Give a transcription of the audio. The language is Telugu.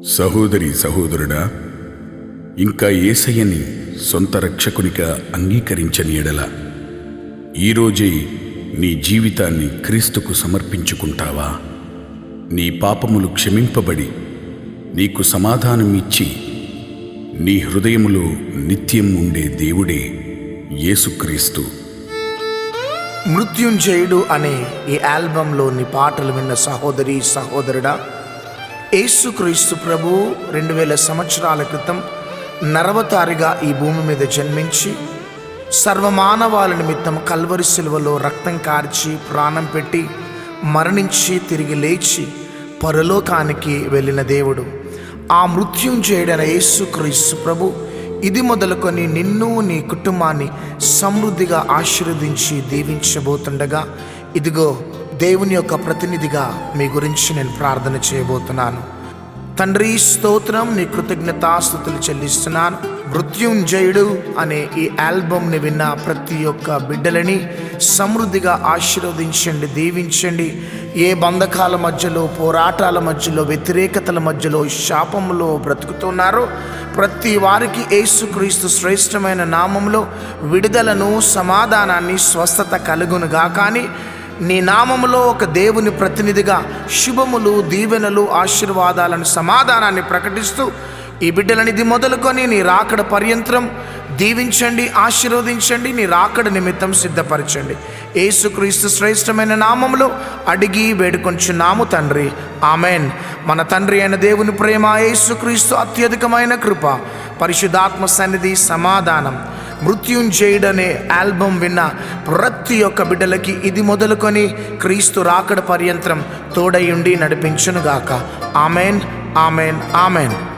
సహోదరి సహోదరుడా ఇంకా ఏసయ్యని సొంత రక్షకునిగా అంగీకరించని ఎడల ఈరోజే నీ జీవితాన్ని క్రీస్తుకు సమర్పించుకుంటావా నీ పాపములు క్షమింపబడి నీకు సమాధానం ఇచ్చి నీ హృదయములో నిత్యం ఉండే దేవుడే యేసుక్రీస్తు మృత్యుంజయుడు అనే ఈ ఆల్బంలోని పాటలు విన్న సహోదరి సహోదరుడా యేసుక్రీస్తు ప్రభు రెండు వేల సంవత్సరాల క్రితం నరవతారిగా ఈ భూమి మీద జన్మించి సర్వమానవాళ నిమిత్తం కల్వరి శిలువలో రక్తం కార్చి ప్రాణం పెట్టి మరణించి తిరిగి లేచి పరలోకానికి వెళ్ళిన దేవుడు ఆ మృత్యుంజయుడైన యేసుక్రీస్తు ప్రభు ఇది మొదలుకొని నిన్ను నీ కుటుంబాన్ని సమృద్ధిగా ఆశీర్వదించి దీవించబోతుండగా ఇదిగో దేవుని యొక్క ప్రతినిధిగా మీ గురించి నేను ప్రార్థన చేయబోతున్నాను తండ్రి స్తోత్రం నీ కృతజ్ఞతాస్థుతులు చెల్లిస్తున్నాను మృత్యుంజయుడు అనే ఈ ఆల్బమ్ని విన్న ప్రతి ఒక్క బిడ్డలని సమృద్ధిగా ఆశీర్వదించండి దీవించండి ఏ బంధకాల మధ్యలో పోరాటాల మధ్యలో వ్యతిరేకతల మధ్యలో శాపంలో బ్రతుకుతున్నారో ప్రతి వారికి యేసుక్రీస్తు శ్రేష్టమైన నామంలో విడుదలను సమాధానాన్ని స్వస్థత కలుగునుగా కానీ నీ నామములో ఒక దేవుని ప్రతినిధిగా శుభములు దీవెనలు ఆశీర్వాదాలను సమాధానాన్ని ప్రకటిస్తూ ఈ బిడ్డలనిది మొదలుకొని నీ రాకడ పర్యంతరం దీవించండి ఆశీర్వదించండి నీ రాకడ నిమిత్తం సిద్ధపరచండి యేసుక్రీస్తు శ్రేష్టమైన నామములో అడిగి వేడుకొంచున్నాము తండ్రి ఆమెన్ మన తండ్రి అయిన దేవుని ప్రేమ యేసుక్రీస్తు అత్యధికమైన కృప పరిశుద్ధాత్మ సన్నిధి సమాధానం మృత్యుంజయుడనే ఆల్బమ్ విన్న ప్రతి ఒక్క బిడ్డలకి ఇది మొదలుకొని క్రీస్తు రాకడ పర్యంతరం తోడయుండి నడిపించునుగాక ఆమెన్ ఆమెన్ ఆమెన్